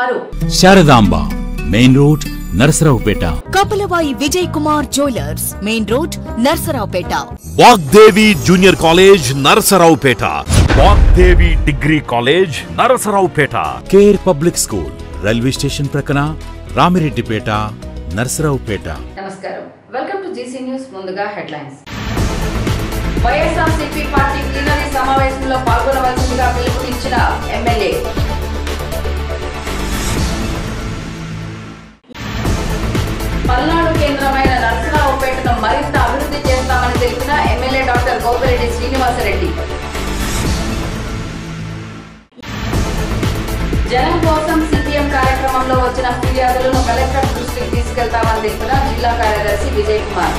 వారు Sharadamba main road Narasaraopet Kapilavai Vijay Kumar jewellers main road Narsaraopet Vagdevi junior college Narasaraopet Vagdevi degree college Narasaraopet care public school railway station ప్రక్కన రామిరెడ్డిపేట నరసరావుపేట నమస్కారం welcome to GC news ముందుగా headlines YSRCP party plenary సమావేశంలో పాల్గొనవలసిందిగా పిలుపునిచ్చిన MLA Palnadu కేంద్రమైన నరసరావుపేటను మరింత అభివృద్ధి చేస్తామని తెలిపిన ఎమ్మెల్యే డాక్టర్ గోపిరెడ్డి శ్రీనివాసరెడ్డి జనం కోసం సిపిఎం కార్యక్రమంలో వచ్చిన ఫిర్యాదులను కలెక్టర్ దృష్టికి తీసుకెళ్తామని తెలిపిన జిల్లా కార్యదర్శి విజయ్ కుమార్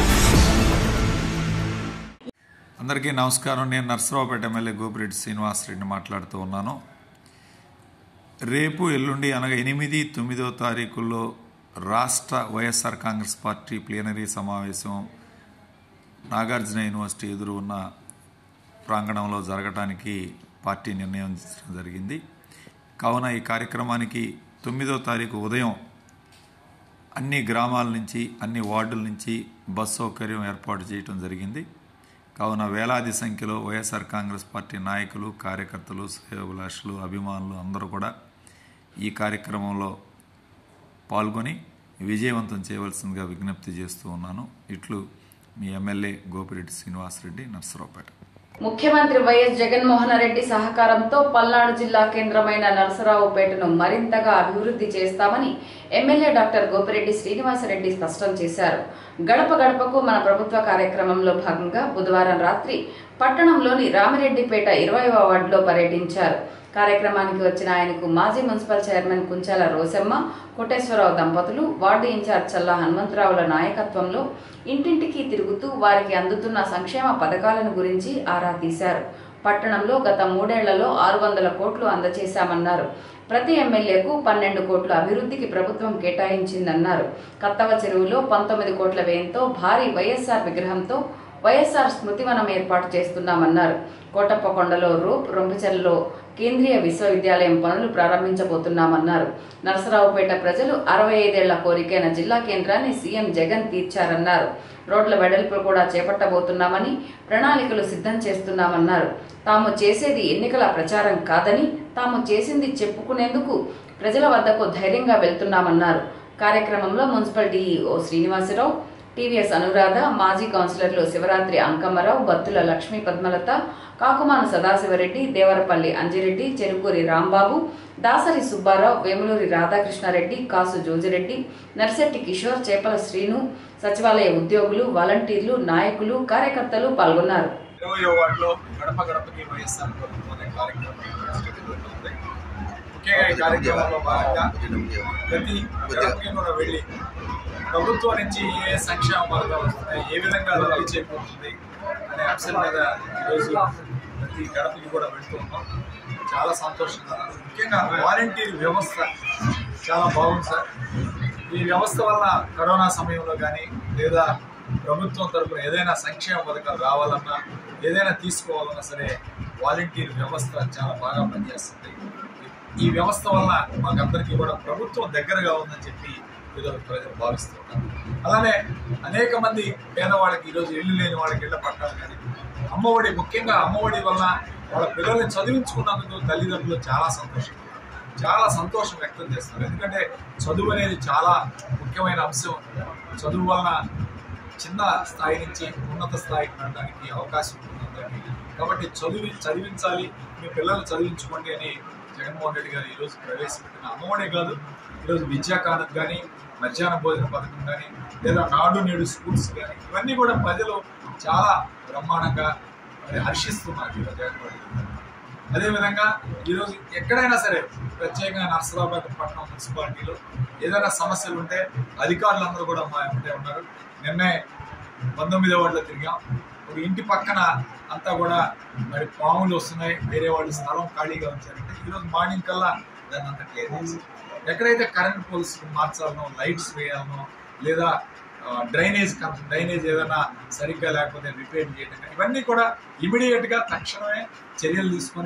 అందరికీ నమస్కారం నేను నర్సరావుపేట ఎమ్మెల్యే గోపిరెడ్డి శ్రీనివాసరెడ్డి మాట్లాడుతూ ఉన్నాను రేపు ఎల్లుండి అనగా ఎనిమిది తొమ్మిదో తారీఖుల్లో రాష్ట్ర వైఎస్ఆర్ కాంగ్రెస్ పార్టీ ప్లీనరీ సమావేశం నాగార్జున యూనివర్సిటీ ఎదురు ఉన్న ప్రాంగణంలో జరగటానికి పార్టీ నిర్ణయించడం జరిగింది కావున ఈ కార్యక్రమానికి తొమ్మిదో తారీఖు ఉదయం అన్ని గ్రామాల నుంచి అన్ని వార్డుల నుంచి బస్ సౌకర్యం ఏర్పాటు చేయడం జరిగింది కావున వేలాది సంఖ్యలో వైఎస్ఆర్ కాంగ్రెస్ పార్టీ నాయకులు కార్యకర్తలు శ్రేయోభిలాషులు అభిమానులు అందరూ కూడా ఈ కార్యక్రమంలో పాల్గొని విజయవంతం చేయవలసిందిగా విజ్ఞప్తి చేస్తూ ఉన్నాను ఇట్లు మీ ఎమ్మెల్యే గోపిరెడ్డి శ్రీనివాసరెడ్డి నర్సరావుపేట ముఖ్యమంత్రి వైఎస్ జగన్మోహన్ రెడ్డి సహకారంతో పల్నాడు జిల్లా కేంద్రమైన నరసరావుపేటను మరింతగా అభివృద్ధి చేస్తామని ఎమ్మెల్యే డాక్టర్ గోపిరెడ్డి శ్రీనివాసరెడ్డి స్పష్టం చేశారు గడప గడపకు మన ప్రభుత్వ కార్యక్రమంలో భాగంగా బుధవారం రాత్రి పట్టణంలోని రామిరెడ్డిపేట ఇరవైవ వార్డులో పర్యటించారు కార్యక్రమానికి వచ్చిన ఆయనకు మాజీ మున్సిపల్ చైర్మన్ కుంచాల రోసమ్మ కోటేశ్వరరావు దంపతులు వార్డు ఇన్ఛార్జ్ చల్లా హనుమంతరావుల నాయకత్వంలో ఇంటింటికి తిరుగుతూ వారికి అందుతున్న సంక్షేమ పథకాలను గురించి ఆరా తీశారు పట్టణంలో గత మూడేళ్లలో ఆరు వందల కోట్లు అందజేశామన్నారు ప్రతి ఎమ్మెల్యేకు పన్నెండు కోట్ల అభివృద్ధికి ప్రభుత్వం కేటాయించిందన్నారు కత్తవ చెరువులో పంతొమ్మిది కోట్ల వ్యయంతో భారీ వైఎస్ఆర్ విగ్రహంతో వైఎస్ఆర్ స్మృతివనం ఏర్పాటు చేస్తున్నామన్నారు కోటప్పకొండలో రూప్ రొంపిచెర్లలో కేంద్రీయ విశ్వవిద్యాలయం పనులు ప్రారంభించబోతున్నామన్నారు నరసరావుపేట ప్రజలు అరవై ఐదేళ్ల కోరికైన జిల్లా కేంద్రాన్ని సీఎం జగన్ తీర్చారన్నారు రోడ్ల వెడల్పు కూడా చేపట్టబోతున్నామని ప్రణాళికలు సిద్ధం చేస్తున్నామన్నారు తాము చేసేది ఎన్నికల ప్రచారం కాదని తాము చేసింది చెప్పుకునేందుకు ప్రజల వద్దకు ధైర్యంగా వెళ్తున్నామన్నారు కార్యక్రమంలో municipal DEO Srinivasarao TVS Anuradha మాజీ కౌన్సిలర్లు శివరాత్రి అంకమ్మరావు బత్తుల లక్ష్మీ పద్మలత కాకుమాను సదాశివరెడ్డి దేవరపల్లి అంజిరెడ్డి చెరుకూరి రాంబాబు దాసరి సుబ్బారావు వేములూరి రాధాకృష్ణారెడ్డి కాసు జోజిరెడ్డి నర్సెట్టి కిషోర్ చేపల శ్రీను సచివాలయ ఉద్యోగులు వాలంటీర్లు నాయకులు కార్యకర్తలు పాల్గొన్నారు ఇరవయో వార్డులో గడప గడపకి వైఎస్ఆర్ ప్రభుత్వం అనే కార్యక్రమం జరుగుతుంది ముఖ్యంగా ఈ కార్యక్రమంలో భాగంగా ప్రతి గడపకి కూడా వెళ్ళి ప్రభుత్వం నుంచి ఏ సంక్షేమ పథకాలు వస్తున్నాయి ఏ విధంగా లబ్ధి చేకూరుతుంది అనే అంశం మీద ఈరోజు ప్రతి గడపకి కూడా వెళ్తూ ఉన్నాం చాలా సంతోషంగా ఉంది. ముఖ్యంగా వాలంటీర్ వ్యవస్థ చాలా బాగుంది సార్ ఈ వ్యవస్థ వల్ల కరోనా సమయంలో కానీ లేదా ప్రభుత్వం తరపున ఏదైనా సంక్షేమ పథకాలు రావాలన్నా ఏదైనా తీసుకోవాలన్నా సరే వాలంటీర్ వ్యవస్థ చాలా బాగా పనిచేస్తుంది ఈ వ్యవస్థ వల్ల మాకందరికీ కూడా ప్రభుత్వం దగ్గరగా ఉందని చెప్పి ఈరోజు ప్రజలు భావిస్తున్నారు అలానే అనేక మంది పేదవాళ్ళకి ఈరోజు ఇల్లు లేని వాళ్ళకి ఇళ్ల పట్టాలు కానీ అమ్మఒడి ముఖ్యంగా అమ్మఒడి వల్ల వాళ్ళ పిల్లల్ని చదివించుకున్నందుకు తల్లిదండ్రులు చాలా సంతోషం చాలా సంతోషం వ్యక్తం చేస్తున్నారు ఎందుకంటే చదువు అనేది చాలా ముఖ్యమైన అంశం చదువు వలన చిన్న స్థాయి నుంచి ఉన్నత స్థాయికి వెళ్ళడానికి అవకాశం ఉంటుంది అందరికీ. కాబట్టి చదివి చదివించాలి మీ పిల్లల్ని చదివించుకోండి అని జగన్మోహన్ రెడ్డి గారు ఈరోజు ప్రవేశపెట్టిన అమ్మఒడే కాదు ఈరోజు విద్యా కానుక కానీ మధ్యాహ్న భోజన పథకం కానీ లేదా నాడు నేడు స్కూల్స్ కానీ ఇవన్నీ కూడా ప్రజలు చాలా బ్రహ్మాండంగా మరి హర్షిస్తున్నారు ఈరోజు జగన్మోహన్ రెడ్డి గారు. అదేవిధంగా ఈరోజు ఎక్కడైనా సరే ప్రత్యేకంగా నర్సరాబాద్ పట్టణం మున్సిపాలిటీలో ఏదైనా సమస్యలు ఉంటే అధికారులందరూ కూడా మా వెంటే ఉన్నారు నిన్నే పంతొమ్మిదో వార్డులో తిరిగాం ఒక ఇంటి పక్కన అంతా కూడా మరి పాములు వస్తున్నాయి వేరే వాళ్ళు స్థలం ఖాళీగా ఉంచారంటే ఈరోజు మార్నింగ్ కల్లా దాన్ని అంతా క్లియర్ చేసి ఎక్కడైతే కరెంట్ పోల్స్ మార్చాలనో లైట్స్ వేయాలనో లేదా ఆ, డ్రైనేజ్ కన్- డ్రైనేజ్ ఏదైనా సరిగ్గా లేకపోతే రిపేర్ చేయడం కానీ ఇవన్నీ కూడా ఇమీడియట్ గా తక్షణమే చర్యలు తీసుకొని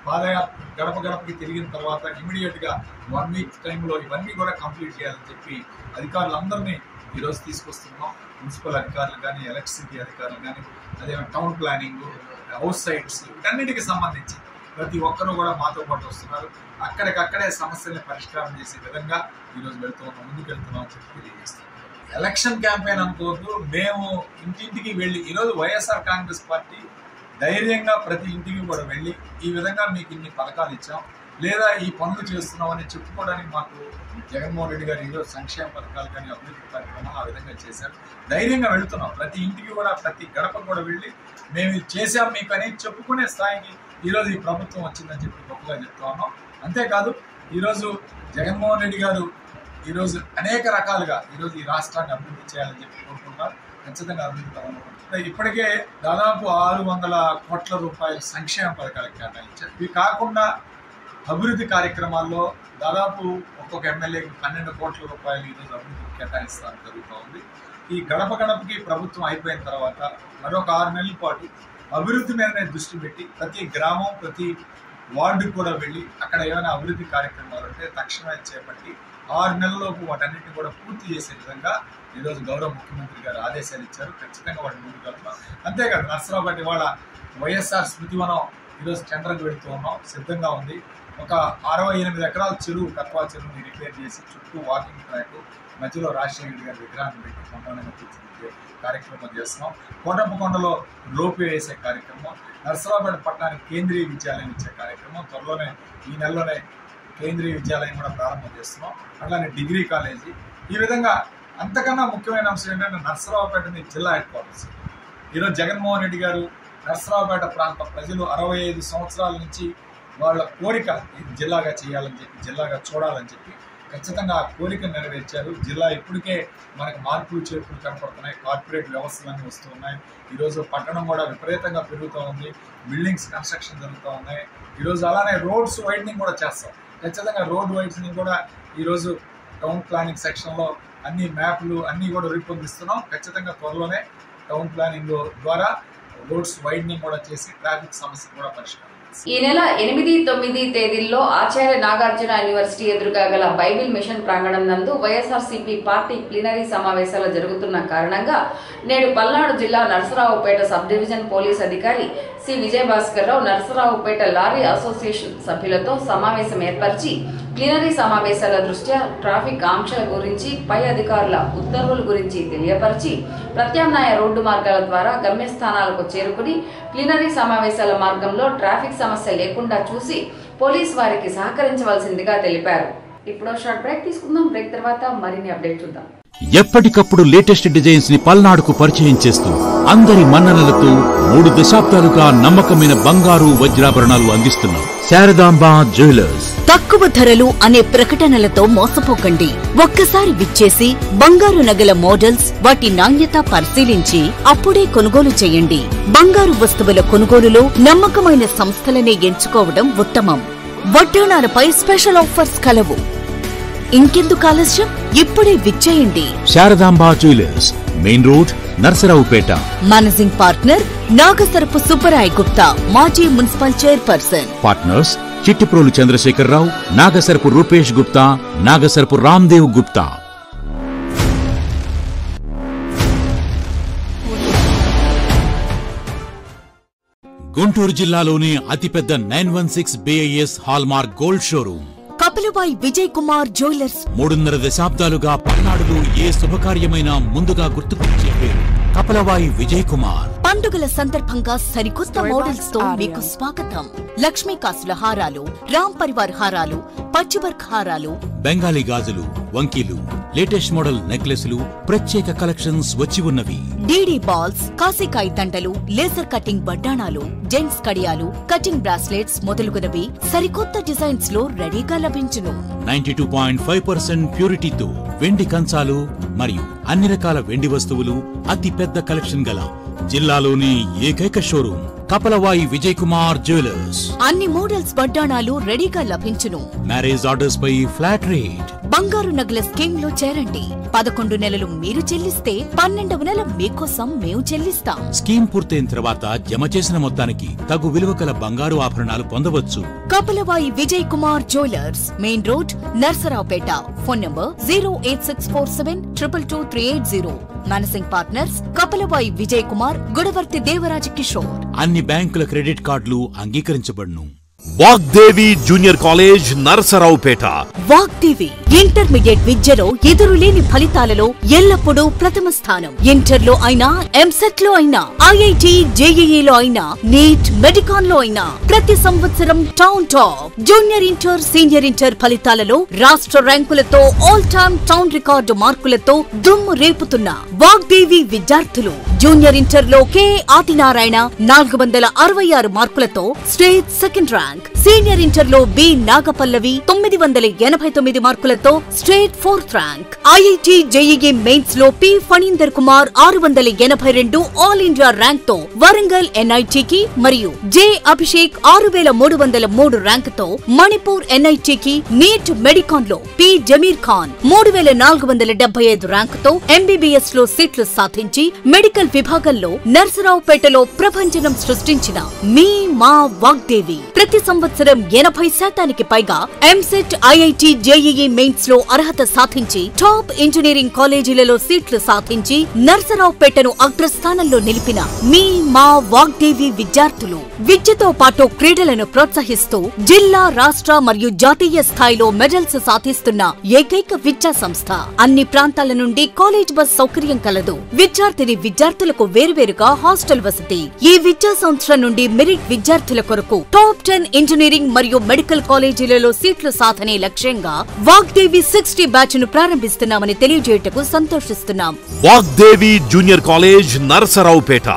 పాదయాత్ర గడప గడపకి తిరిగిన తర్వాత ఇమీడియట్ గా వన్ వీక్ టైంలో ఇవన్నీ కూడా కంప్లీట్ చేయాలని చెప్పి అధికారులందరినీ ఈరోజు తీసుకొస్తున్నాం మున్సిపల్ అధికారులు కానీ ఎలక్ట్రిసిటీ అధికారులు కానీ అదే టౌన్ ప్లానింగ్ హౌస్ సైట్స్ వీటన్నిటికి సంబంధించి ప్రతి ఒక్కరూ కూడా మాతో పాటు వస్తున్నారు అక్కడికక్కడే సమస్యల్ని పరిష్కారం చేసే విధంగా ఈరోజు వెళ్తున్నాం ముందుకు వెళ్తున్నాం అని చెప్పి తెలియజేస్తున్నాం ఎలక్షన్ క్యాంపెయిన్ అనుకోవద్దు మేము ఇంటింటికి వెళ్ళి ఈరోజు వైఎస్ఆర్ కాంగ్రెస్ పార్టీ ధైర్యంగా ప్రతి ఇంటికి కూడా వెళ్ళి ఈ విధంగా మీకు ఇన్ని పథకాలు ఇచ్చాం లేదా ఈ పనులు చేస్తున్నామని చెప్పుకోవడానికి మాకు జగన్మోహన్ రెడ్డి గారు ఈరోజు సంక్షేమ పథకాలు కానీ అభివృద్ధి కార్యక్రమాలు ఆ విధంగా చేశారు ధైర్యంగా వెళుతున్నాం ప్రతి ఇంటికి కూడా ప్రతి గడపకు కూడా వెళ్ళి మేము ఇది చేశాం మీకు అని చెప్పుకునే స్థాయికి ఈరోజు ఈ ప్రభుత్వం వచ్చిందని చెప్పి గొప్పగా చెప్తా ఉన్నాం అంతేకాదు ఈరోజు జగన్మోహన్ రెడ్డి గారు ఈరోజు అనేక రకాలుగా ఈరోజు ఈ రాష్ట్రాన్ని అభివృద్ధి చేయాలని చెప్పి కోరుకుంటున్నారు ఖచ్చితంగా అభివృద్ధి కావాలనుకుంటున్నారు ఇప్పటికే దాదాపు ఆరు వందల కోట్ల రూపాయల సంక్షేమ పథకాలకు కేటాయించారు ఇవి కాకుండా అభివృద్ధి కార్యక్రమాల్లో దాదాపు ఒక్కొక్క ఎమ్మెల్యేకి పన్నెండు కోట్ల రూపాయలు ఈరోజు అభివృద్ధి కేటాయిస్తాను జరుగుతూ ఉంది ఈ గడప గడపకి ప్రభుత్వం అయిపోయిన తర్వాత మరొక ఆరు నెలల పాటు అభివృద్ధి మీదనే దృష్టి పెట్టి ప్రతి గ్రామం ప్రతి వార్డుకు కూడా వెళ్ళి అక్కడ ఏమైనా అభివృద్ధి కార్యక్రమాలు ఉంటే తక్షణమే చేపట్టి ఆరు నెలలలోపు వాటన్నిటిని కూడా పూర్తి చేసే విధంగా ఈరోజు గౌరవ ముఖ్యమంత్రి గారు ఆదేశాలు ఇచ్చారు ఖచ్చితంగా వాటి ముందుకు వెళ్తున్నాం అంతేకాదు నర్సరావుపేట ఇవాళ వైఎస్ఆర్ స్మృతివనం ఈరోజు టెండర్కి వెళుతూ ఉన్నాం సిద్ధంగా ఉంది ఒక అరవై ఎనిమిది ఎకరాల చెరువు కత్వా చెరువుని రిపేర్ చేసి చుట్టూ వాకింగ్ ట్రాక్ మధ్యలో రాజశేఖర రెడ్డి గారి విగ్రహాన్ని పెట్టి కొండలను తీర్చిదిద్దే కార్యక్రమం చేస్తున్నాం కోటప్పకొండలో రోప్ వేసే కార్యక్రమం నర్సరావుపేట పట్టణానికి కేంద్రీయ విద్యాలయం ఇచ్చే కార్యక్రమం త్వరలోనే ఈ నెలలోనే కేంద్రీయ విద్యాలయం కూడా ప్రారంభం చేస్తున్నాం అట్లానే డిగ్రీ కాలేజీ ఈ విధంగా అంతకన్నా ముఖ్యమైన అంశం ఏంటంటే నర్సరావుపేటని జిల్లా హెడ్ క్వార్టర్స్ ఈరోజు జగన్మోహన్ రెడ్డి గారు నర్సరావుపేట ప్రాంత ప్రజలు అరవై ఐదు సంవత్సరాల నుంచి వాళ్ళ కోరిక ఇది జిల్లాగా చేయాలని చెప్పి జిల్లాగా చూడాలని చెప్పి ఖచ్చితంగా ఆ కోరిక నెరవేర్చారు జిల్లా ఇప్పటికే మనకు మార్పులు చేర్పులు కనపడుతున్నాయి కార్పొరేట్ వ్యవస్థలన్నీ వస్తూ ఉన్నాయి ఈరోజు పట్టణం కూడా విపరీతంగా పెరుగుతూ ఉంది బిల్డింగ్స్ కన్స్ట్రక్షన్ జరుగుతూ ఉన్నాయి ఈరోజు అలానే రోడ్స్ వైడనింగ్ కూడా చేస్తాం ఖచ్చితంగా రోడ్ వైడనింగ్ కూడా ఈరోజు టౌన్ ప్లానింగ్ సెక్షన్లో అన్ని మ్యాప్లు అన్నీ కూడా రూపొందిస్తున్నాం ఖచ్చితంగా త్వరలోనే టౌన్ ప్లానింగ్ ద్వారా రోడ్స్ వైడనింగ్ కూడా చేసి ట్రాఫిక్ సమస్య కూడా పరిష్కారం ఈ నెల ఎనిమిది తొమ్మిది తేదీల్లో ఆచార్య నాగార్జున యూనివర్సిటీ ఎదురుగా గల బైబిల్ మిషన్ ప్రాంగణం నందు వైఎస్ఆర్సీపీ పార్టీ ప్లీనరీ సమావేశాలు జరుగుతున్న కారణంగా నేడు పల్నాడు జిల్లా నరసరావుపేట సబ్ డివిజన్ పోలీస్ అధికారి C Vijayabhaskar Rao Narasaraopet lorry association సభ్యులతో సమావేశం ఏర్పరిచి ప్లీనరీ సమావేశాల దృష్ట్యా ట్రాఫిక్ ఆంక్షల గురించి పై అధికారుల ఉత్తర్వుల గురించి తెలియపరిచి ప్రత్యామ్నాయ రోడ్డు మార్గాల ద్వారా గమ్యస్థానాలకు చేరుకుని ప్లీనరీ సమావేశాల మార్గంలో ట్రాఫిక్ సమస్య లేకుండా చూసి పోలీస్ వారికి సహకరించవలసిందిగా తెలిపారు ఇప్పుడు షార్ట్ బ్రేక్ తీసుకుందాం బ్రేక్ తర్వాత మరిన్ని అప్డేట్ చూద్దాం ఎప్పటికప్పుడు లేటెస్ట్ డిజైన్స్ ని పల్నాడుకు పరిచయం చేస్తూ అందరి మన్ననలతో మూడు దశాబ్దాలుగా నమ్మకమైన బంగారు వజ్రాభరణాలు అందిస్తున్నాం శారదాంబ జ్యువెలర్స్ తక్కువ ధరలు అనే ప్రకటనలతో మోసపోకండి ఒక్కసారి విచ్చేసి బంగారు నగల మోడల్స్ వాటి నాణ్యత పరిశీలించి అప్పుడే కొనుగోలు చేయండి బంగారు వస్తువుల కొనుగోలులో నమ్మకమైన సంస్థలనే ఎంచుకోవడం ఉత్తమం వడ్డాణాలపై స్పెషల్ ఆఫర్స్ కలవు ఇంకెందుకు ఆలస్యం ఇప్పుడే విచ్చేయండి Sharadamba jewellers main road Narsaraopet managing partner Nagasarapu Subbarai Gupta మాజీ municipal chairperson partners Chittiprolu Chandrasekhararao Nagasarapu Rupesh Gupta Nagasarapu Ramdev Gupta Guntur జిల్లాలోని అతిపెద్ద nine one six BIS hallmark gold showroom Kapilabai Vijay Kumar jewellers మూడున్నర దశాబ్దాలుగా పల్నాడులో ఏ శుభకార్యమైనా ముందుగా గుర్తుకొచ్చే పేరు కపలవాయి విజయ్ కుమార్ పండుగల సందర్భంగా సరికొత్త మోడల్స్ తో మీకు స్వాగతం లక్ష్మీ కాసుల హారాలు రామ్ పరివార్ హారాలు పచ్చివర్క్ హారాలు బెంగాలీ గాజులు వంకీలు లేటెస్ట్ మోడల్ నెక్లెస్లు ప్రత్యేక కలెక్షన్స్ వచ్చి ఉన్నవి డీడీ బాల్స్ కాసికాయ దండలు లేజర్ కటింగ్ బడ్డాణాలు జెంట్స్ కడియాలు కటింగ్ బ్రాస్లెట్స్ మొదలుగునవి సరికొత్త డిజైన్స్ లో రెడీగా లభించును ninety two point five percent ప్యూరిటీతో వెండి కంచాలు మరియు అన్ని రకాల వెండి వస్తువులు అతి పెద్ద కలెక్షన్ గల జిల్లాలోని ఏకైక షోరూమ్ కపలవాయి విజయ్ కుమార్ జ్యువెలర్స్ అన్ని మోడల్స్ బడ్డాణాలు రెడీగా లభించును మ్యారేజ్ ఆర్డర్స్ పై ఫ్లాట్ రేట్ బంగారు నగల స్కీమ్ లో చేరండి పదకొండు నెలలు మీరు చెల్లిస్తే పన్నెండవ నెల మీకోసం మేము చెల్లిస్తాం స్కీమ్ పూర్తయిన తర్వాత జమ చేసిన మొత్తానికి తగు విలువ కల బంగారు ఆభరణాలు పొందవచ్చు Kapalavayi Vijay Kumar jewellers main road Narsaraopet phone number zero eight six four seven triple two three eight zero managing partners Kapalavayi Vijay Kumar Gudavarthi Devaraja Kishore అన్ని బ్యాంకుల క్రెడిట్ కార్డులు అంగీకరించబడును Vagdevi junior college Narasaraopet Vagdevi intermediate విద్యలో ఎదురులేని ఫలితాలలో ఎల్లప్పుడూ ప్రథమ స్థానం ఇంటర్ లో అయినా ఎంసెట్ లో అయినా ఐఐటి జేఈఈలో అయినా నీట్ మెడికాన్ లో అయినా ప్రతి సంవత్సరం town top junior inter senior inter ఫలితాలలో రాష్ట్ర ర్యాంకులతో ఆల్ టైమ్ టౌన్ రికార్డు మార్కులతో దుమ్ము రేపుతున్న వాగ్దేవి విద్యార్థులు జూనియర్ ఇంటర్ లో కె ఆదినారాయణ నాలుగు వందల అరవై ఆరు మార్కులతో state second rank senior inter లో బి నాగపల్లవి తొమ్మిది వందల ఎనభై తొమ్మిది మార్కులతో state fourth rank IIT JEE mains లో పి ఫణీందర్ కుమార్ ఆరు వందల ఎనభై రెండు ఆల్ ఇండియా ర్యాంక్ తో వరంగల్ ఎన్ఐటికి మరియు జె అభిషేక్ ఆరు వేల మూడు వందల మూడు ర్యాంక్ తో మణిపూర్ ఎన్ఐటికి నీట్ మెడికాన్ లో పి జమీర్ ఖాన్ మూడు వేల నాలుగు వందల డెబ్బై ఐదు ర్యాంక్ తో ఎంబీబీఎస్ లో సీట్లు సాధించి మెడికల్ విభాగంలో నర్సరావుపేటలో ప్రభంజనం సృష్టించిన మీ మా వాగ్దేవి ప్రతి సంవత్సరం ఎనభై శాతానికి పైగా ఎంసెట్ ఐఐటి జేఈఈ మెయిన్స్ లో అర్హత సాధించి టాప్ ఇంజనీరింగ్ కాలేజీలలో సీట్లు సాధించి నర్సరావుపేటను అగ్రస్థానంలో నిలిపిన మీ మా వాగ్దేవి విద్యార్థులు విద్యతో పాటు క్రీడలను ప్రోత్సహిస్తూ జిల్లా రాష్ట్ర మరియు జాతీయ స్థాయిలో మెడల్స్ సాధిస్తున్న ఏకైక విద్యా సంస్థ అన్ని ప్రాంతాల నుండి కాలేజ్ బస్ సౌకర్యం కలదు విద్యార్థిని విద్యార్థులకు వేరువేరుగా హాస్టల్ వసతి ఈ విద్యా సంవత్సరం నుండి మెరిట్ విద్యార్థుల కొరకు టాప్ టెన్ ఇంజనీరింగ్ మరియు మెడికల్ కాలేజీలలో సీట్లు సాధనే లక్ష్యంగా వాగ్దేవి సిక్స్టీ బ్యాచ్ ను ప్రారంభిస్తున్నామని తెలియజేయటకు సంతోషిస్తున్నాం Vagdevi junior college Narasaraopet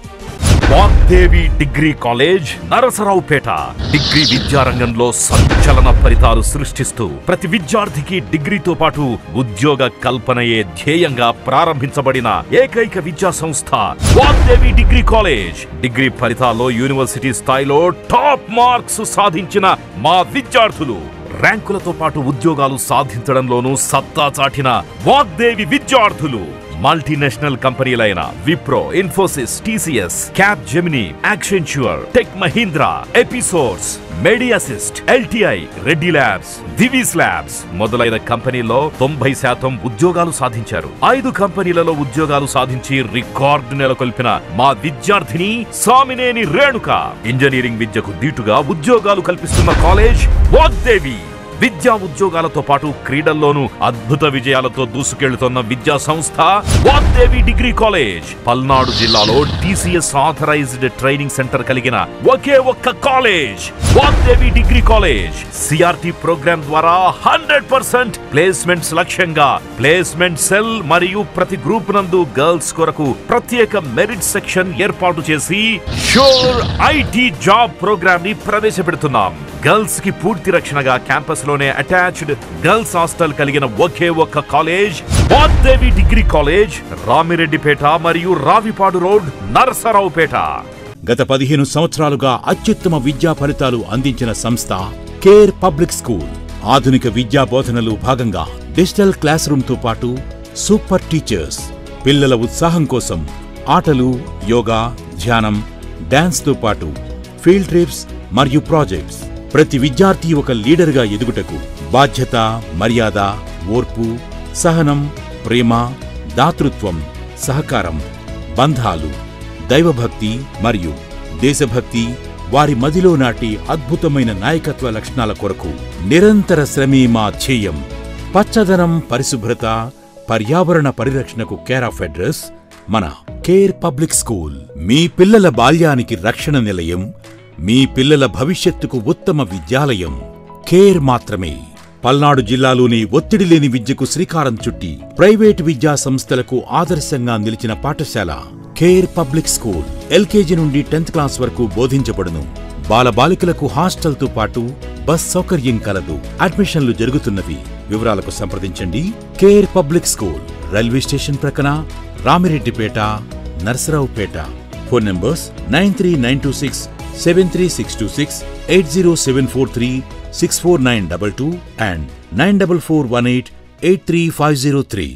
Vagdevi degree college Narasaraopet degree విద్యారంగంలో సంచలన ఫలితాలు సృష్టిస్తూ ప్రతి విద్యార్థికి డిగ్రీతో పాటు ఉద్యోగ కల్పనయే ధ్యేయంగా ప్రారంభించబడిన ఏకైక విద్యా సంస్థ వాగ్దేవి డిగ్రీ కాలేజ్ డిగ్రీ ఫలితాల్లో యూనివర్సిటీ స్థాయిలో టాప్ మార్క్స్ సాధించిన మా విద్యార్థులు ర్యాంకులతో పాటు ఉద్యోగాలు సాధించడంలోనూ సత్తా చాటిన వాగ్దేవి విద్యార్థులు మల్టీనేషనల్ కంపెనీలైన Wipro Infosys TCS Capgemini Accenture tech Mahindra episodes Mediassist LTI Reddy labs Divis labs మొదలైన కంపెనీల్లో తొంభై శాతం ఉద్యోగాలు సాధించారు ఐదు కంపెనీలలో ఉద్యోగాలు సాధించి రికార్డు నెలకొల్పిన మా విద్యార్థిని సామినేని రేణుక ఇంజనీరింగ్ విద్యకు దీటుగా ఉద్యోగాలు కల్పిస్తున్న కాలేజ్ వాగ్దేవి విద్యా ఉద్యోగాలతో పాటు క్రీడల్లోనూ అద్భుత విజయాలతో దూసుకెళ్తున్న విద్యా సంస్థ వాగ్దేవి డిగ్రీ కాలేజ్ పల్నాడు జిల్లాలో టీసీఎస్ ఆథరైజ్డ్ ట్రైనింగ్ సెంటర్ కలిగిన ఒకే ఒక్క college Vagdevi degree college CRT programme ద్వారా హండ్రెడ్ పర్సెంట్ ప్లేస్మెంట్స్ లక్ష్యంగా ప్లేస్మెంట్ సెల్ మరియు ప్రతి గ్రూప్ నందు గర్ల్స్ కొరకు ప్రత్యేక మెరిట్ సెక్షన్ ఏర్పాటు చేసి షోర్ ఐటీ జాబ్ ప్రోగ్రామ్ ని ప్రవేశపెడుతున్నాం గర్ల్స్ కి పూర్తి రక్షణగా క్యాంపస్ లోనే అటాచ్డ్ గర్ల్స్ హాస్టల్ కలిగిన ఒకే ఒక్క college Vagdevi degree college Ramireddypet మరియు రావిపాడు రోడ్ నరసరావుపేట గత పదిహేను సంవత్సరాలుగా అత్యుత్తమ విద్యా ఫలితాలు అందించిన సంస్థ కేర్ పబ్లిక్ స్కూల్ ఆధునిక విద్యా బోధనలు భాగంగా డిజిటల్ క్లాస్ రూమ్ తో పాటు సూపర్ టీచర్స్ పిల్లల ఉత్సాహం కోసం ఆటలు యోగా ధ్యానం డాన్స్ తో పాటు ఫీల్డ్ ట్రిప్స్ మరియు ప్రాజెక్ట్స్ ప్రతి విద్యార్థి ఒక లీడర్గా ఎదుగుటకు బాధ్యత మర్యాద ఓర్పు సహనం ప్రేమ దాతృత్వం సహకారం బంధాలు దైవభక్తి మరియు దేశభక్తి వారి మదిలో నాటి అద్భుతమైన నాయకత్వ లక్షణాల కొరకు నిరంతర శ్రమే మా ధ్యేయం పచ్చదనం పరిశుభ్రత పర్యావరణ పరిరక్షణకు కేర్ ఆఫ్ అడ్రస్ మన కేర్ పబ్లిక్ స్కూల్ మీ పిల్లల బాల్యానికి రక్షణ నిలయం మీ పిల్లల భవిష్యత్తుకు ఉత్తమ విద్యాలయం కేర్ మాత్రమే పల్నాడు జిల్లాలోని ఒత్తిడి లేని విద్యకు శ్రీకారం చుట్టి ప్రైవేటు విద్యా సంస్థలకు ఆదర్శంగా నిలిచిన పాఠశాల కేర్ పబ్లిక్ స్కూల్ ఎల్కేజీ నుండి టెన్త్ క్లాస్ వరకు బోధించబడును బాలబాలికలకు హాస్టల్తో పాటు బస్ సౌకర్యం కలదు అడ్మిషన్లు జరుగుతున్నవి వివరాలకు సంప్రదించండి care public school railway station ప్రక్కన Ramireddypet Narsaraopet phone numbers nine three nine two six seven three six two six eight zero seven four three six four nine double two and nine double four one eight eight three five zero three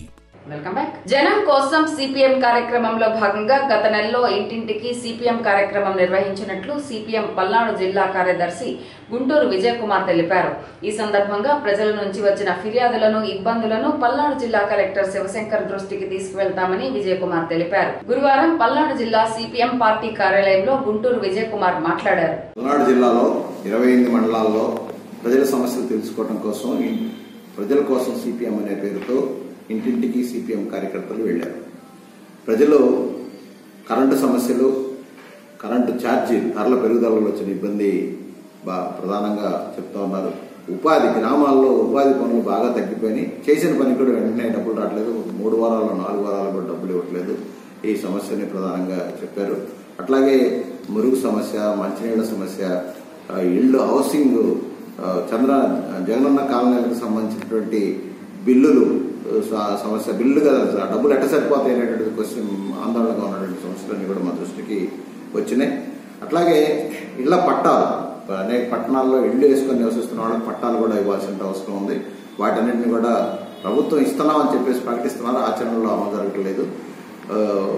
welcome back జనం కోసం CPM కార్యక్రమంలో భాగంగా గత నెలలో ఇంటింటికి CPM కార్యక్రమం నిర్వహించినట్లు CPM Palnadu జిల్లా కార్యదర్శి గుంటూరు విజయ్ కుమార్ తెలిపారు ఈ సందర్భంగా ప్రజల నుంచి వచ్చిన ఫిర్యాదులను ఇబ్బందులను పల్నాడు జిల్లా కలెక్టర్ శివశంకర్ దృష్టికి తీసుకువెళ్తామని విజయ్ కుమార్ తెలిపారు గురువారం పల్నాడు జిల్లా సిపిఎం పార్టీ కార్యాలయంలో గుంటూరు విజయ్ కుమార్ మాట్లాడారు పల్నాడు జిల్లాలో ఇరవై ఎనిమిది మండలాల్లో ప్రజల సమస్యలు తెలుసుకోవడం కోసం ఈ ప్రజల కోసం సిపిఎం అనే పేరుతో ఇంటింటికి సిపిఎం కార్యకర్తలు వెళ్లారు ప్రజలు కరెంటు సమస్యలు కరెంటు ఛార్జీ ధరల పెరుగుదలలో వచ్చిన ఇబ్బంది బా ప్రధానంగా చెప్తా ఉన్నారు ఉపాధి గ్రామాల్లో ఉపాధి పనులు బాగా తగ్గిపోయినాయి చేసిన పని కూడా వెంటనే డబ్బులు రావట్లేదు మూడు వారాలు నాలుగు వారాలు కూడా డబ్బులు ఇవ్వట్లేదు ఈ సమస్యని ప్రధానంగా చెప్పారు అట్లాగే మురుగు సమస్య మంచినీళ్ళ సమస్య ఆ, ఇళ్ళు హౌసింగ్ ఆ, చంద్ర జగనన్న కాలనీలకు సంబంధించినటువంటి బిల్లులు ఆ, స- సమస్య బిల్లు కదా ఆ డబ్బులు ఎట్ట సరిపోతాయి అనేటువంటి క్వశ్చన్ ఆందోళనగా ఉన్నటువంటి సమస్యలన్నీ కూడా మా దృష్టికి వచ్చినాయి అట్లాగే ఇళ్ల పట్టాలు అనేక పట్టణాల్లో ఇళ్ళు వేసుకొని నివసిస్తున్న వాళ్ళకి పట్టాలు కూడా ఇవ్వాల్సిన అవసరం ఉంది వాటన్నింటిని కూడా ప్రభుత్వం ఇస్తున్నామని చెప్పేసి ప్రకటిస్తున్నారు ఆచరణలో అమలు జరగట్లేదు ఆ,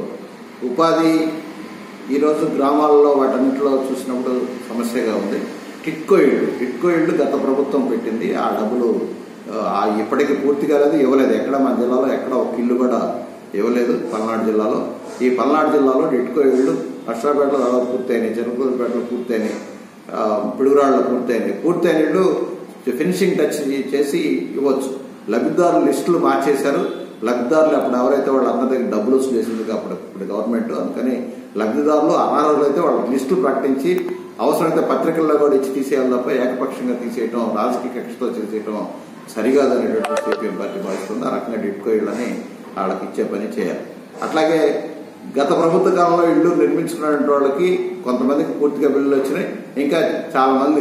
ఉపాధి ఈరోజు గ్రామాల్లో వాటన్నిటిలో చూసినప్పుడు సమస్యగా ఉంది టిట్కో ఇళ్ళు టిట్కో ఇళ్ళు గత ప్రభుత్వం పెట్టింది ఆ డబ్బులు ఆ, ఇప్పటికీ పూర్తి కాలేదు ఇవ్వలేదు ఎక్కడ మా జిల్లాలో ఎక్కడ ఒక ఇల్లు కూడా ఇవ్వలేదు పల్నాడు జిల్లాలో ఈ పల్నాడు జిల్లాలో టిట్కో ఇళ్ళు నర్సాపేటలో దాదాపు పూర్తయినాయి చెరుకులపేటలో పూర్తయినాయి ఆ, పిడుగురాళ్ళలో పూర్తయినాయి పూర్తయిన ఇళ్ళు ఫినిషింగ్ టచ్ చేసి ఇవ్వచ్చు లబ్ధిదారుల లిస్టులు మార్చేశారు లబ్ధిదారులు అప్పుడు ఎవరైతే వాళ్ళు అందరి దగ్గర డబ్బులు వసూలు చేసింది అప్పుడు ఇప్పుడు గవర్నమెంట్ అందుకని లబ్ధిదారులు అనర్హులు అయితే వాళ్ళ లిస్టులు ప్రకటించి అవసరమైతే పత్రికల్లో కూడా ఇచ్చి తీసేయాలి తప్ప ఏకపక్షంగా తీసేయటం రాజకీయ కక్షతో చేసేయటం సరికాదనేటువంటి సిపిఎం పార్టీ భావిస్తుంది ఆ రకంగా డిట్కో ఇళ్ళని వాళ్ళకి ఇచ్చే పని చేయాలి అట్లాగే గత ప్రభుత్వ కాలంలో ఇళ్ళు నిర్మించుకున్నటువంటి వాళ్ళకి కొంతమందికి పూర్తిగా బిల్లులు వచ్చినాయి ఇంకా చాలా మంది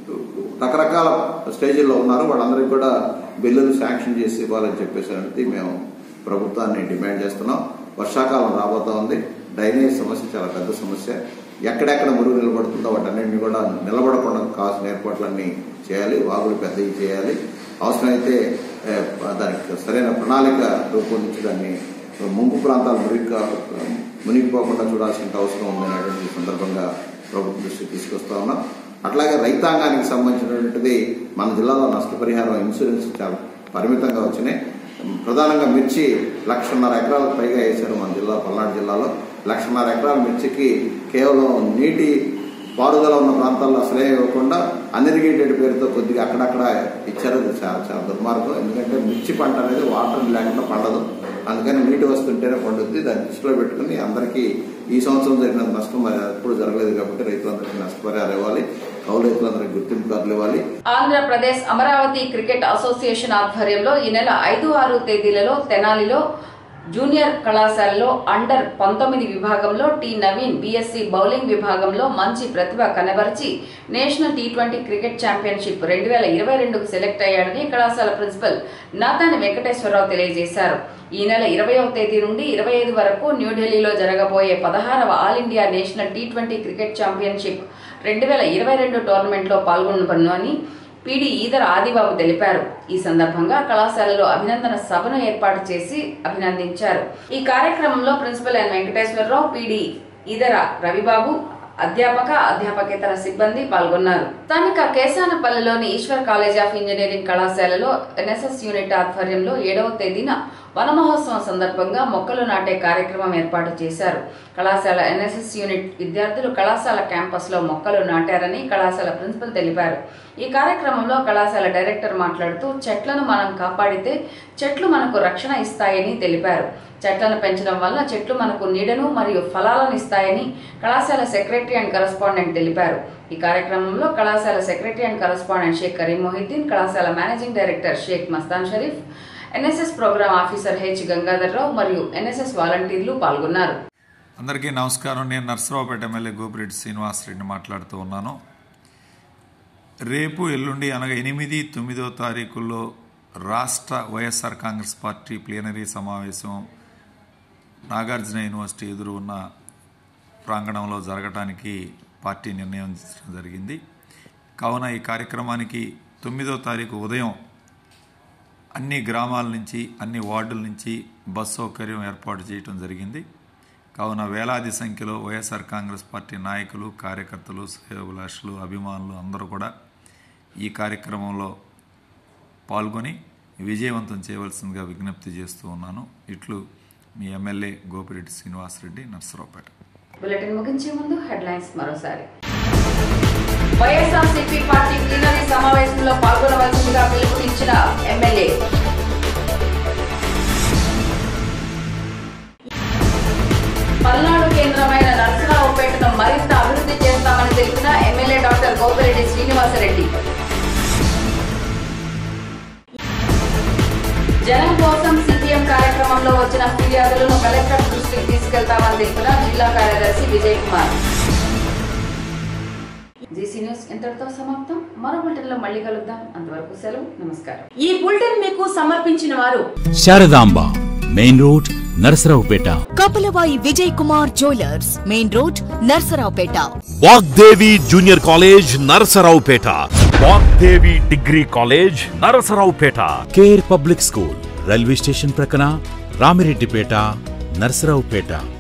రకరకాల స్టేజీల్లో ఉన్నారు వాళ్ళందరికీ కూడా బిల్లులు శాంక్షన్ చేసి ఇవ్వాలని చెప్పేసి అనేది మేము ప్రభుత్వాన్ని డిమాండ్ చేస్తున్నాం వర్షాకాలం రాబోతా ఉంది డ్రైనేజ్ సమస్య చాలా పెద్ద సమస్య ఎక్కడెక్కడ మురుగు నిలబడుతుందో వాటన్నింటినీ కూడా నిలబడకుండా కావాల్సిన ఏర్పాట్లన్నీ చేయాలి వాగులు పెద్దవి చేయాలి అవసరమైతే ఏ, దానికి సరైన ప్రణాళిక రూపొందించి దాన్ని ముంపు ప్రాంతాలు మురిగి మునిగిపోకుండా చూడాల్సిన అవసరం ఉందనేటువంటి ఈ సందర్భంగా ప్రభుత్వం దృష్టికి తీసుకొస్తా ఉన్నాం అట్లాగే రైతాంగానికి సంబంధించినటువంటిది మన జిల్లాలో నష్టపరిహారం ఇన్సూరెన్స్ చాలా పరిమితంగా వచ్చినాయి ప్రధానంగా మిర్చి లక్షన్నర ఎకరాలకు పైగా వేశారు మన జిల్లా పల్నాడు జిల్లాలో లక్షన్నర ఎకరాల మిర్చికి కేవలం నీటి పారుదల ఉన్న ప్రాంతాల్లో అసలే ఇవ్వకుండా అన్ఇరిగేటెడ్ పేరుతో కొద్దిగా అక్కడక్కడ ఇచ్చారు అది చాలా చాలా దుర్మార్గం ఎందుకంటే మిర్చి పంట అనేది వాటర్ లేకుండా పండదు అందుకని నీటి వస్తుంటేనే పండుద్ది దాన్ని దృష్టిలో పెట్టుకుని అందరికీ ఈ సంవత్సరం జరిగిన నష్టం మరి ఎప్పుడు జరగలేదు కాబట్టి రైతులందరికీ నష్టపరిహారం ఇవ్వాలి కౌలు రైతులందరికీ గుర్తింపు కార్డులు ఇవ్వాలి ఆంధ్రప్రదేశ్ అమరావతి క్రికెట్ అసోసియేషన్ ఆధ్వర్యంలో ఈ నెల ఐదు ఆరు తేదీలలో తెనాలిలో జూనియర్ కళాశాలలో అండర్ పంతొమ్మిది విభాగంలో టి నవీన్ బీఎస్సీ బౌలింగ్ విభాగంలో మంచి ప్రతిభ కనబరిచి national T twenty cricket championship రెండు వేల ఇరవై రెండుకు సెలెక్ట్ అయ్యాడని కళాశాల ప్రిన్సిపల్ నాతాని వెంకటేశ్వరరావు తెలియజేశారు ఈ నెల ఇరవయవ తేదీ నుండి ఇరవై ఐదు వరకు న్యూఢిల్లీలో జరగబోయే పదహారవ all India national T twenty cricket championship రెండు వేల ఇరవై రెండు టోర్నమెంట్లో పాల్గొనబడునని పీడి ఈదర ఆదిబాబు తెలిపారు ఈ సందర్భంగా కళాశాలలో అభినందన సభను ఏర్పాటు చేసి అభినందించారు ఈ కార్యక్రమంలో principal N Venkateswararao PD Edara Ravibabu అధ్యాపక అధ్యాపకేతర సిబ్బంది పాల్గొన్నారు స్థానిక కేశానపల్లిలోని ఈశ్వర్ కాలేజ్ ఆఫ్ ఇంజనీరింగ్ కళాశాలలో ఎన్ఎస్ఎస్ యూనిట్ ఆధ్వర్యంలో ఏడవ తేదీన వన మహోత్సవం సందర్భంగా మొక్కలు నాటే కార్యక్రమం ఏర్పాటు చేశారు కళాశాల ఎన్ఎస్ఎస్ యూనిట్ విద్యార్థులు కళాశాల క్యాంపస్లో మొక్కలు నాటారని కళాశాల ప్రిన్సిపల్ తెలిపారు ఈ కార్యక్రమంలో కళాశాల డైరెక్టర్ మాట్లాడుతూ చెట్లను మనం కాపాడితే చెట్లు మనకు రక్షణ ఇస్తాయని తెలిపారు చెట్లను పెంచడం వల్ల చెట్లు మనకు నీడను మరియు ఫలాలను ఇస్తాయని కళాశాల సెక్రటరీ అండ్ కరస్పాండెంట్ తెలిపారు ఈ కార్యక్రమంలో కళాశాల secretary and correspondent Sheikh Karim Mohiddin కళాశాల managing director Sheikh Mastan Sharif NSS programme officer H Gangadhar Rao మరియు ఎన్ఎస్ఎస్ వాలంటీర్లు పాల్గొన్నారు అందరికీ నమస్కారం నేను నర్సరావుపేట ఎమ్మెల్యే గోపిరెడ్డి శ్రీనివాసరెడ్డి మాట్లాడుతూ ఉన్నాను రేపు ఎల్లుండి అనగా ఎనిమిది తొమ్మిదో తారీఖుల్లో రాష్ట్ర వైఎస్ఆర్ కాంగ్రెస్ పార్టీ ప్లీనరీ సమావేశం నాగార్జున యూనివర్సిటీ ఎదురు ఉన్న ప్రాంగణంలో జరగటానికి పార్టీ నిర్ణయం తీసుకోవడం జరిగింది కావున ఈ కార్యక్రమానికి తొమ్మిదో తారీఖు ఉదయం అన్ని గ్రామాల నుంచి అన్ని వార్డుల నుంచి బస్ సౌకర్యం ఏర్పాటు చేయటం జరిగింది కావున వేలాది సంఖ్యలో వైఎస్ఆర్ కాంగ్రెస్ పార్టీ నాయకులు కార్యకర్తలు శ్రేయోభిలాషులు అభిమానులు అందరూ కూడా ఈ కార్యక్రమంలో పాల్గొని విజయవంతం చేయవలసిందిగా విజ్ఞప్తి చేస్తూ ఉన్నాను ఇట్లు మీ ఎమ్మెల్యే గోపిరెడ్డి శ్రీనివాసరెడ్డి నర్సరావుపేట బులెటిన్ ముగించే ముందు హెడ్లైన్స్ మరోసారి వైఎస్ఆర్సీపీ పార్టీ ప్లీనరీ సమావేశంలో పాల్గొనవలసిందిగా పిలుపునిచ్చిన ఎమ్మెల్యే పల్నాడు కేంద్రమైన నర్సరావుపేటను మరింత అభివృద్ధి చేస్తామని తెలిపిన ఎమ్మెల్యే డాక్టర్ గోపిరెడ్డి శ్రీనివాసరెడ్డి జనం కోసం సిపిఎం కార్యక్రమంలో వచ్చిన ఫిర్యాదులను కలెక్టర్ దృష్టికి తీసుకెళ్తామని తెలిపిన జిల్లా కార్యదర్శి విజయ్ కుమార్ జీసీ న్యూస్ ఇంతటితో సమాప్తం మరో బులెటిన్లో మళ్ళీ కలుద్దాం అంతవరకు సెలవు నమస్కారం ఈ బులెటిన్ మీకు సమర్పించిన వారు Sharadamba main road Narasaraopet Kapilavai Vijay Kumar jewellers main road Narsaraopet Vagdevi junior college Narasaraopet Vagdevi degree college Narasaraopet care public school railway station ప్రక్కన రామిరెడ్డిపేట నరసరావుపేట